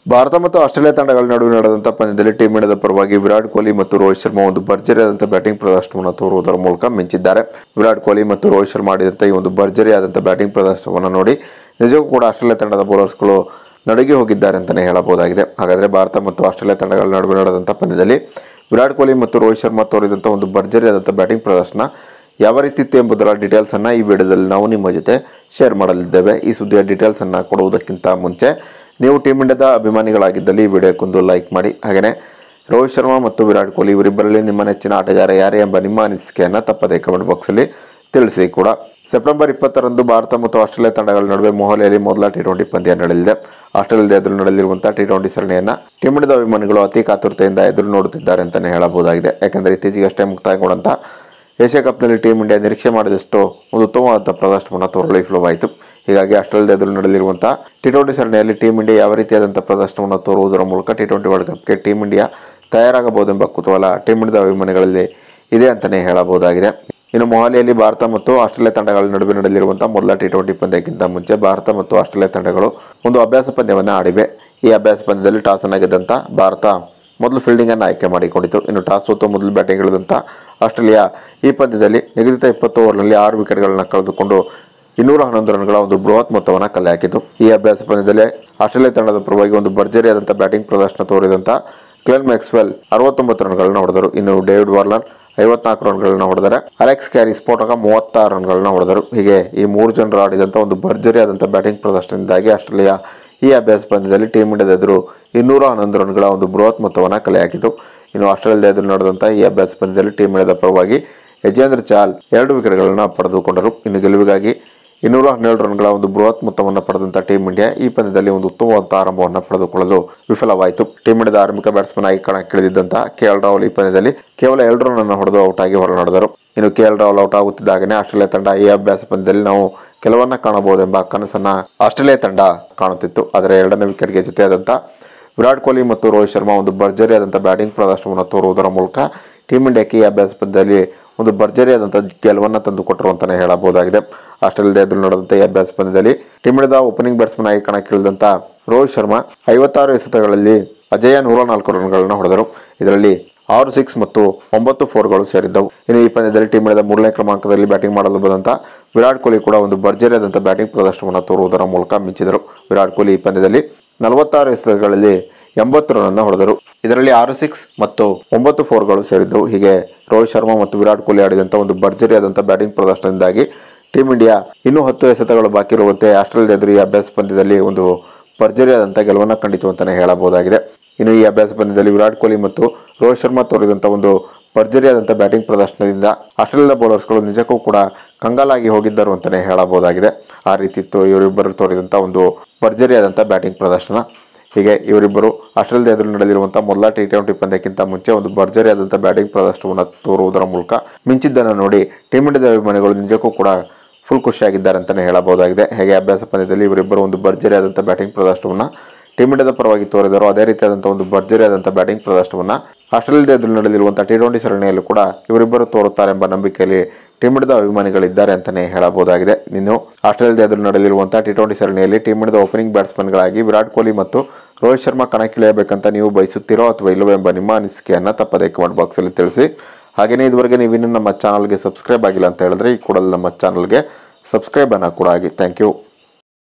ಭಾರತ ಮತ್ತು ಆಸ್ಟ್ರೇಲಿಯಾ ತಂಡಗಳ ನಡುವೆ ನಡೆದಂಥ ಪಂದ್ಯದಲ್ಲಿ ಟೀಮ್ ಇಂಡಿಯಾದ ಪರವಾಗಿ ವಿರಾಟ್ ಕೊಹ್ಲಿ ಮತ್ತು ರೋಹಿತ್ ಶರ್ಮಾ ಒಂದು ಭರ್ಜರಿಯಾದಂಥ ಬ್ಯಾಟಿಂಗ್ ಪ್ರದರ್ಶನವನ್ನು ತೋರುವುದರ ಮೂಲಕ ಮಿಂಚಿದ್ದಾರೆ ವಿರಾಟ್ ಕೊಹ್ಲಿ ಮತ್ತು ರೋಹಿತ್ ಶರ್ಮಾ ಆಡಿದಂಥ ಈ ಒಂದು ಭರ್ಜರಿಯಾದಂಥ ಬ್ಯಾಟಿಂಗ್ ಪ್ರದರ್ಶನವನ್ನು ನೋಡಿ ನಿಜಕ್ಕೂ ಕೂಡ ಆಸ್ಟ್ರೇಲಿಯಾ ತಂಡದ ಬೌಲರ್ಸ್ಗಳು ನಡುಗಿ ಹೋಗಿದ್ದಾರೆ ಅಂತಲೇ ಹೇಳಬಹುದಾಗಿದೆ ಹಾಗಾದರೆ ಭಾರತ ಮತ್ತು ಆಸ್ಟ್ರೇಲಿಯಾ ತಂಡಗಳ ನಡುವೆ ನಡೆದಂಥ ಪಂದ್ಯದಲ್ಲಿ ವಿರಾಟ್ ಕೊಹ್ಲಿ ಮತ್ತು ರೋಹಿತ್ ಶರ್ಮಾ ತೋರಿದಂಥ ಒಂದು ಭರ್ಜರಿಯಾದಂಥ ಬ್ಯಾಟಿಂಗ್ ಪ್ರದರ್ಶನ ಯಾವ ರೀತಿ ಇತ್ತು ಎಂಬುದರ ಡೀಟೇಲ್ಸನ್ನು ಈ ವಿಡಿಯೋದಲ್ಲಿ ನಾವು ನಿಮ್ಮ ಜೊತೆ ಶೇರ್ ಮಾಡಲಿದ್ದೇವೆ ಈ ಸುದ್ದಿಯ ಡೀಟೇಲ್ಸನ್ನು ಕೊಡುವುದಕ್ಕಿಂತ ಮುಂಚೆ ನೀವು ಟೀಮ್ ಇಂಡಿಯಾದ ಅಭಿಮಾನಿಗಳಾಗಿದ್ದಲ್ಲಿ ಈ ವಿಡಿಯೋಕ್ಕೊಂದು ಲೈಕ್ ಮಾಡಿ ಹಾಗೆಯೇ ರೋಹಿತ್ ಶರ್ಮಾ ಮತ್ತು ವಿರಾಟ್ ಕೊಹ್ಲಿ ಇವರಿಬ್ಬರಲ್ಲಿ ನಿಮ್ಮ ನೆಚ್ಚಿನ ಆಟಗಾರ ಯಾರೇ ಎಂಬ ನಿಮ್ಮ ಅನಿಸಿಕೆಯನ್ನು ತಪ್ಪದೇ ಕಮೆಂಟ್ ಬಾಕ್ಸಲ್ಲಿ ತಿಳಿಸಿ ಕೂಡ ಸೆಪ್ಟೆಂಬರ್ ಇಪ್ಪತ್ತರಂದು ಭಾರತ ಮತ್ತು ಆಸ್ಟ್ರೇಲಿಯಾ ತಂಡಗಳ ನಡುವೆ ಮೊಹಾಲಿಯಲ್ಲಿ ಮೊದಲ ಟಿ ಟ್ವೆಂಟಿ ಪಂದ್ಯ ನಡೆಯಲಿದೆ ಆಸ್ಟ್ರೇಲಿಯಾದ ಎದುರು ನಡೆಯಲಿರುವಂಥ ಟಿ ಟ್ವೆಂಟಿ ಸರಣಿಯನ್ನು ಟೀಮ್ ಇಂಡಿಯಾದ ಅಭಿಮಾನಿಗಳು ಅತಿ ಕಾತುರತೆಯಿಂದ ಎದುರು ನೋಡುತ್ತಿದ್ದಾರೆ ಅಂತಲೇ ಹೇಳಬಹುದಾಗಿದೆ ಯಾಕೆಂದರೆ ಇತ್ತೀಚೆಗಷ್ಟೇ ಮುಕ್ತಾಯಗೊಂಡಂಥ ಏಷ್ಯಾ ಕಪ್ನಲ್ಲಿ ಟೀಮ್ ಇಂಡಿಯಾ ನಿರೀಕ್ಷೆ ಮಾಡಿದಷ್ಟು ಒಂದು ಉತ್ತಮವಾದ ಪ್ರದರ್ಶನವನ್ನು ತೋರಲು ವಿಫಲವಾಯಿತು ಹೀಗಾಗಿ ಆಸ್ಟ್ರೇಲಿಯಾದ ಎದುರು ನಡೆಯಲಿರುವಂಥ ಟಿ ಟ್ವೆಂಟಿ ಸರಣಿಯಲ್ಲಿ ಟೀಮ್ ಇಂಡಿಯಾ ಯಾವ ರೀತಿಯಾದಂಥ ಪ್ರದರ್ಶನವನ್ನು ತೋರುವುದರ ಮೂಲಕ ಟಿ ಟ್ವೆಂಟಿ ವರ್ಲ್ಡ್ ಕಪ್ಗೆ ಟೀಮ್ ಇಂಡಿಯಾ ತಯಾರಾಗಬಹುದೆಂಬ ಕುತೂಹಲ ಟೀಮ್ ಇಂಡಿಯಾದ ಅಭಿಮಾನಿಗಳಲ್ಲಿ ಇದೆ ಅಂತಲೇ ಹೇಳಬಹುದಾಗಿದೆ ಇನ್ನು ಮೊಹಾಲಿಯಲ್ಲಿ ಭಾರತ ಮತ್ತು ಆಸ್ಟ್ರೇಲಿಯಾ ತಂಡಗಳ ನಡುವೆ ನಡೆಯಲಿರುವಂಥ ಮೊದಲ ಟಿ ಟ್ವೆಂಟಿ ಪಂದ್ಯಕ್ಕಿಂತ ಮುಂಚೆ ಭಾರತ ಮತ್ತು ಆಸ್ಟ್ರೇಲಿಯಾ ತಂಡಗಳು ಒಂದು ಅಭ್ಯಾಸ ಪಂದ್ಯವನ್ನು ಆಡಿವೆ ಈ ಅಭ್ಯಾಸ ಪಂದ್ಯದಲ್ಲಿ ಟಾಸ್ ಅನ್ನು ಗೆದ್ದಂಥ ಭಾರತ ಮೊದಲು ಫೀಲ್ಡಿಂಗನ್ನು ಆಯ್ಕೆ ಮಾಡಿಕೊಂಡಿತು ಇನ್ನು ಟಾಸ್ ಸೋತು ಮೊದಲು ಬ್ಯಾಟಿಂಗ್ ಇಳಿದಂಥ ಆಸ್ಟ್ರೇಲಿಯಾ ಈ ಪಂದ್ಯದಲ್ಲಿ ನಿಗದಿತ ಇಪ್ಪತ್ತು ಓವರ್ನಲ್ಲಿ ಆರು ವಿಕೆಟ್ಗಳನ್ನು ಕಳೆದುಕೊಂಡು ಇನ್ನೂರ ಹನ್ನೊಂದು ರನ್ಗಳ ಒಂದು ಬೃಹತ್ ಮೊತ್ತವನ್ನು ಕಲೆ ಹಾಕಿತು ಈ ಅಭ್ಯಾಸ ಪಂದ್ಯದಲ್ಲಿ ಆಸ್ಟ್ರೇಲಿಯಾ ತಂಡದ ಪರವಾಗಿ ಒಂದು ಭರ್ಜರಿಯಾದಂಥ ಬ್ಯಾಟಿಂಗ್ ಪ್ರದರ್ಶನ ತೋರಿದಂಥ ಕ್ಲೆನ್ ಮ್ಯಾಕ್ಸ್ವೆಲ್ ಅರವತ್ತೊಂಬತ್ತು ರನ್ಗಳನ್ನ ಹೊಡೆದರು ಇನ್ನು ಡೇವಿಡ್ ವಾರ್ನರ್ ಐವತ್ನಾಲ್ಕು ರನ್ಗಳನ್ನ ಹೊಡೆದರೆ ಅಲೆಕ್ಸ್ ಕ್ಯಾರಿ ಸ್ಫೋಟಕ ಮೂವತ್ತಾರು ರನ್ಗಳನ್ನ ಹೊಡೆದರು ಹೀಗೆ ಈ ಮೂರು ಜನರು ಆಡಿದಂಥ ಒಂದು ಭರ್ಜರಿಯಾದಂಥ ಬ್ಯಾಟಿಂಗ್ ಪ್ರದರ್ಶನದಿಂದಾಗಿ ಆಸ್ಟ್ರೇಲಿಯಾ ಈ ಅಭ್ಯಾಸ ಪಂದ್ಯದಲ್ಲಿ ಟೀಮ್ ಇಂಡಿಯಾದ ಎದುರು ಇನ್ನೂರ ಹನ್ನೊಂದು ರನ್ಗಳ ಒಂದು ಬೃಹತ್ ಮೊತ್ತವನ್ನು ಕಲೆ ಹಾಕಿತು ಇನ್ನು ಆಸ್ಟ್ರೇಲಿಯಾದ ಎದುರು ನಡೆದಂಥ ಈ ಅಭ್ಯಾಸ ಪಂದ್ಯದಲ್ಲಿ ಟೀಮ್ ಇಂಡಿಯಾದ ಪರವಾಗಿ ಯಜೇಂದ್ರ ಚಾಲ್ ಎರಡು ವಿಕೆಟ್ಗಳನ್ನು ಪಡೆದುಕೊಂಡರು ಇನ್ನು ಗೆಲುವಿಗಾಗಿ ಇನ್ನೂರ ಹನ್ನೆರಡು ರನ್ಗಳ ಒಂದು ಬೃಹತ್ ಮೊತ್ತವನ್ನು ಪಡೆದಂಥ ಟೀಮ್ ಇಂಡಿಯಾ ಈ ಪಂದ್ಯದಲ್ಲಿ ಒಂದು ಉತ್ತಮವಾದ ಆರಂಭವನ್ನು ಪಡೆದುಕೊಳ್ಳಲು ವಿಫಲವಾಯಿತು ಟೀಮ್ ಇಂಡಿಯಾದ ಆರಂಭಿಕ ಬ್ಯಾಟ್ಸ್ಮನ್ ಆಗಿ ಕಣಕ್ಕಿಳಿದಿದ್ದಂಥ ಕೆ ಎಲ್ ರಾಹುಲ್ ಈ ಪಂದ್ಯದಲ್ಲಿ ಕೇವಲ ಎರಡು ರನ್ ಹೊಡೆದು ಔಟ್ ಆಗಿ ಹೊರನಡೆದರು ಇನ್ನು ಕೆ ಎಲ್ ರಾಹುಲ್ ಔಟ್ ಆಗುತ್ತಿದ್ದಾಗನೇ ಆಸ್ಟ್ರೇಲಿಯಾ ತಂಡ ಈ ಅಭ್ಯಾಸ ಪಂದ್ಯದಲ್ಲಿ ನಾವು ಕೆಲವನ್ನ ಕಾಣಬಹುದೆಂಬ ಕನಸನ್ನ ಆಸ್ಟ್ರೇಲಿಯಾ ತಂಡ ಕಾಣುತ್ತಿತ್ತು ಆದರೆ ಎರಡನೇ ವಿಕೆಟ್ಗೆ ಜೊತೆಯಾದಂಥ ವಿರಾಟ್ ಕೊಹ್ಲಿ ಮತ್ತು ರೋಹಿತ್ ಶರ್ಮಾ ಒಂದು ಭರ್ಜರಿಯಾದಂಥ ಬ್ಯಾಟಿಂಗ್ ಪ್ರದರ್ಶನವನ್ನು ತೋರುವುದರ ಮೂಲಕ ಟೀಮ್ ಇಂಡಿಯಾಕ್ಕೆ ಈ ಅಭ್ಯಾಸ ಪಂದ್ಯದಲ್ಲಿ ಒಂದು ಭರ್ಜರಿಯಾದಂಥ ಗೆಲುವನ್ನು ತಂದುಕೊಟ್ಟರು ಅಂತಲೇ ಹೇಳಬಹುದಾಗಿದೆ ಆಸ್ಟ್ರೇಲಿಯಾದ ಎದುರು ನಡೆದಂಥ ಈ ಅಭ್ಯಾಸ ಪಂದ್ಯದಲ್ಲಿ ಟೀಮ್ ಇಂಡಿಯಾದ ಓಪನಿಂಗ್ ಬ್ಯಾಟ್ಸ್ಮನ್ ಆಗಿ ಕಣಕ್ಕಿಳಿದಂಥ ರೋಹಿತ್ ಶರ್ಮಾ ಐವತ್ತಾರು ಎಸೆತಗಳಲ್ಲಿ ಅಜಯ ನೂರ ನಾಲ್ಕು ರನ್ಗಳನ್ನು ಹೊಡೆದರು ಇದರಲ್ಲಿ ಆರು ಸಿಕ್ಸ್ ಮತ್ತು ಒಂಬತ್ತು ಫೋರ್ಗಳು ಸೇರಿದ್ದವು ಇನ್ನು ಈ ಪಂದ್ಯದಲ್ಲಿ ಟೀಮ್ ಇಂಡಿಯಾದ ಮೂರನೇ ಕ್ರಮಾಂಕದಲ್ಲಿ ಬ್ಯಾಟಿಂಗ್ ಮಾಡಲು ಬಂದಂಥ ವಿರಾಟ್ ಕೊಹ್ಲಿ ಕೂಡ ಒಂದು ಭರ್ಜರಿಯಾದಂಥ ಬ್ಯಾಟಿಂಗ್ ಪ್ರದರ್ಶನವನ್ನು ತೋರುವುದರ ಮೂಲಕ ಮಿಂಚಿದರು ವಿರಾಟ್ ಕೊಹ್ಲಿ ಈ ಪಂದ್ಯದಲ್ಲಿ ನಲವತ್ತಾರು ಎಸೆತಗಳಲ್ಲಿ ಎಂಬತ್ತು ರನ್ ಹೊಡೆದರು ಇದರಲ್ಲಿ ಆರು ಸಿಕ್ಸ್ ಮತ್ತು ಒಂಬತ್ತು ಫೋರ್ಗಳು ಸೇರಿದ್ದವು ಹೀಗೆ ರೋಹಿತ್ ಶರ್ಮಾ ಮತ್ತು ವಿರಾಟ್ ಕೊಹ್ಲಿ ಆಡಿದಂಥ ಒಂದು ಭರ್ಜರಿಯಾದಂಥ ಬ್ಯಾಟಿಂಗ್ ಪ್ರದರ್ಶನದಿಂದಾಗಿ ಟೀಮ್ ಇಂಡಿಯಾ ಇನ್ನೂ ಹತ್ತು ಎಸೆತಗಳು ಬಾಕಿ ಇರುವಂತೆ ಆಸ್ಟ್ರೇಲಿಯಾದ ಎದುರು ಈ ಅಭ್ಯಾಸ ಪಂದ್ಯದಲ್ಲಿ ಒಂದು ಭರ್ಜರಿಯಾದಂಥ ಗೆಲುವನ್ನು ಕಂಡಿತು ಅಂತಲೇ ಹೇಳಬಹುದಾಗಿದೆ ಇನ್ನು ಈ ಅಭ್ಯಾಸ ಪಂದ್ಯದಲ್ಲಿ ವಿರಾಟ್ ಕೊಹ್ಲಿ ಮತ್ತು ರೋಹಿತ್ ಶರ್ಮಾ ತೋರಿದಂಥ ಒಂದು ಭರ್ಜರಿಯಾದಂಥ ಬ್ಯಾಟಿಂಗ್ ಪ್ರದರ್ಶನದಿಂದ ಆಸ್ಟ್ರೇಲಿಯಾದ ಬೌಲರ್ಸ್ಗಳು ನಿಜಕ್ಕೂ ಕೂಡ ಕಂಗಾಲಾಗಿ ಹೋಗಿದ್ದರು ಅಂತಲೇ ಹೇಳಬಹುದಾಗಿದೆ ಆ ರೀತಿ ಇತ್ತು ಇವರಿಬ್ಬರು ತೋರಿದಂಥ ಒಂದು ಭರ್ಜರಿಯಾದಂಥ ಬ್ಯಾಟಿಂಗ್ ಪ್ರದರ್ಶನ ಹೀಗೆ ಇವರಿಬ್ಬರು ಆಸ್ಟ್ರೇಲಿಯಾದ ಎದುರು ನಡೆಯಲಿರುವಂಥ ಮೊದಲ ಟಿ ಟ್ವೆಂಟಿ ಪಂದ್ಯಕ್ಕಿಂತ ಮುಂಚೆ ಒಂದು ಭರ್ಜರಿಯಾದಂಥ ಬ್ಯಾಟಿಂಗ್ ಪ್ರದರ್ಶನವನ್ನು ತೋರುವುದರ ಮೂಲಕ ಮಿಂಚಿದ್ದನ್ನು ನೋಡಿ ಟೀಮ್ ಇಂಡಿಯಾದ ಅಭಿಮಾನಿಗಳು ನಿಜಕ್ಕೂ ಕೂಡ ಫುಲ್ ಖುಷಿಯಾಗಿದ್ದಾರೆ ಅಂತಲೇ ಹೇಳಬಹುದಾಗಿದೆ ಹೇಗೆ ಅಭ್ಯಾಸ ಪಂದ್ಯದಲ್ಲಿ ಇವರಿಬ್ಬರು ಒಂದು ಭರ್ಜರಿಯಾದಂಥ ಬ್ಯಾಟಿಂಗ್ ಪ್ರದರ್ಶನವನ್ನು ಟೀಮ್ ಇಂಡಿಯಾದ ಪರವಾಗಿ ತೋರಿದರು ಅದೇ ರೀತಿಯಾದಂಥ ಒಂದು ಭರ್ಜರಿಯಾದಂಥ ಬ್ಯಾಟಿಂಗ್ ಪ್ರದರ್ಶನವನ್ನು ಆಸ್ಟ್ರೇಲಿಯಾದ ಎದುರು ನಡೆಯಲಿರುವಂಥ ಟಿ ಟ್ವೆಂಟಿ ಸರಣಿಯಲ್ಲೂ ಕೂಡ ಇವರಿಬ್ಬರು ತೋರುತ್ತಾರೆ ಎಂಬ ನಂಬಿಕೆಯಲ್ಲಿ ಟೀಮ್ ಇಂಡಿಯಾದ ಅಭಿಮಾನಿಗಳಿದ್ದಾರೆ ಅಂತಲೇ ಹೇಳಬಹುದಾಗಿದೆ ಇನ್ನು ಆಸ್ಟ್ರೇಲಿಯಾದ ಎದುರು ನಡೆಯಲಿರುವಂಥ ಟಿ ಟ್ವೆಂಟಿ ಸರಣಿಯಲ್ಲಿ ಟೀಮ್ ಇಂಡಿಯಾದ ಓಪನಿಂಗ್ ಬ್ಯಾಟ್ಸ್ಮನ್ಗಳಾಗಿ ವಿರಾಟ್ ಕೊಹ್ಲಿ ಮತ್ತು ರೋಹಿತ್ ಶರ್ಮಾ ಕಣಕ್ಕಿಳಿಯಬೇಕಂತ ನೀವು ಬಯಸುತ್ತೀರೋ ಅಥವಾ ಇಲ್ಲವೋ ಎಂಬ ನಿಮ್ಮ ಅನಿಸಿಕೆಯನ್ನು ತಪ್ಪದೇ ಕಮೆಂಟ್ ಬಾಕ್ಸಲ್ಲಿ ತಿಳಿಸಿ ಹಾಗೆಯೇ ಇದುವರೆಗೆ ನೀವು ಇನ್ನೂ ನಮ್ಮ ಚಾನಲ್ಗೆ ಸಬ್ಸ್ಕ್ರೈಬ್ ಆಗಿಲ್ಲ ಅಂತ ಹೇಳಿದ್ರೆ ಈ ಕೂಡಲೇ ನಮ್ಮ ಚಾನಲ್ಗೆ ಸಬ್ಸ್ಕ್ರೈಬ್ ಅನ್ನು ಕೂಡ ಆಗಿ ಥ್ಯಾಂಕ್ ಯು